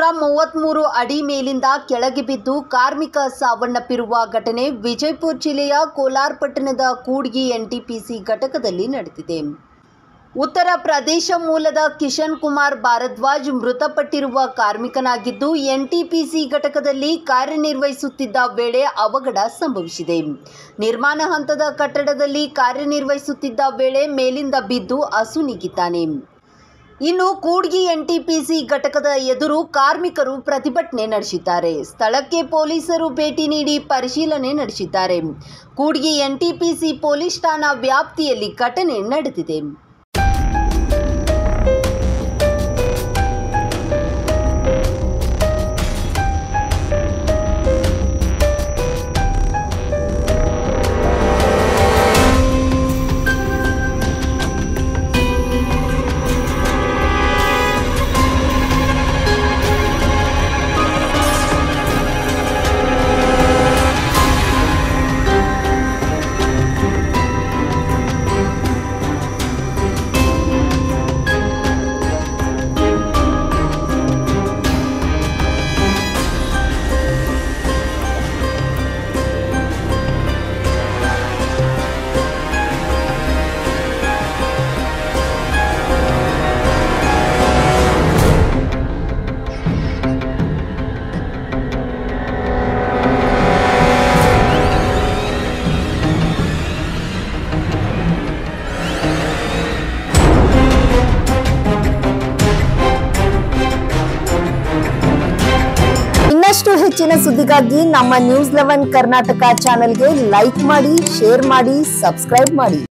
ಮೂವತ್ತ್ಮೂರು ಅಡಿ ಮೇಲಿಂದ ಕೆಳಗೆ ಬಿದ್ದು ಕಾರ್ಮಿಕ ಸಾವನ್ನಪ್ಪಿರುವ ಘಟನೆ ವಿಜಯಪುರ ಜಿಲ್ಲೆಯ ಕೋಲಾರ ಪಟ್ಟಣದ ಕೂಡ್ಗಿ ಎನ್ಟಿಪಿಸಿ ಘಟಕದಲ್ಲಿ ನಡೆದಿದೆ ಉತ್ತರ ಪ್ರದೇಶ ಮೂಲದ ಕಿಶನ್ ಕುಮಾರ್ ಭಾರದ್ವಾಜ್ ಮೃತಪಟ್ಟಿರುವ ಕಾರ್ಮಿಕನಾಗಿದ್ದು ಎನ್ಟಿಪಿಸಿ ಘಟಕದಲ್ಲಿ ಕಾರ್ಯನಿರ್ವಹಿಸುತ್ತಿದ್ದ ವೇಳೆ ಅವಘಡ ಸಂಭವಿಸಿದೆ ನಿರ್ಮಾಣ ಹಂತದ ಕಟ್ಟಡದಲ್ಲಿ ಕಾರ್ಯನಿರ್ವಹಿಸುತ್ತಿದ್ದ ವೇಳೆ ಮೇಲಿಂದ ಬಿದ್ದು ಅಸುನೀಗಿದ್ದಾನೆ ಇನ್ನು ಕೂಡ್ಗಿ ಎನ್ಟಿಪಿಸಿ ಘಟಕದ ಎದುರು ಕಾರ್ಮಿಕರು ಪ್ರತಿಭಟನೆ ನಡೆಸಿದ್ದಾರೆ ಸ್ಥಳಕ್ಕೆ ಪೊಲೀಸರು ಭೇಟಿ ನೀಡಿ ಪರಿಶೀಲನೆ ನಡೆಸಿದ್ದಾರೆ ಕೂಡ್ಗಿ ಎನ್ಟಿಪಿಸಿ ಪೊಲೀಸ್ ಠಾಣಾ ವ್ಯಾಪ್ತಿಯಲ್ಲಿ ಘಟನೆ ನಡೆದಿದೆ ಇನ್ನಷ್ಟು ಹೆಚ್ಚಿನ ಸುದ್ದಿಗಾಗಿ ನಮ್ಮ ನ್ಯೂಸ್ ಲೆವೆನ್ ಕರ್ನಾಟಕ ಚಾನೆಲ್ಗೆ ಲೈಕ್ ಮಾಡಿ ಶೇರ್ ಮಾಡಿ ಸಬ್ಸ್ಕ್ರೈಬ್ ಮಾಡಿ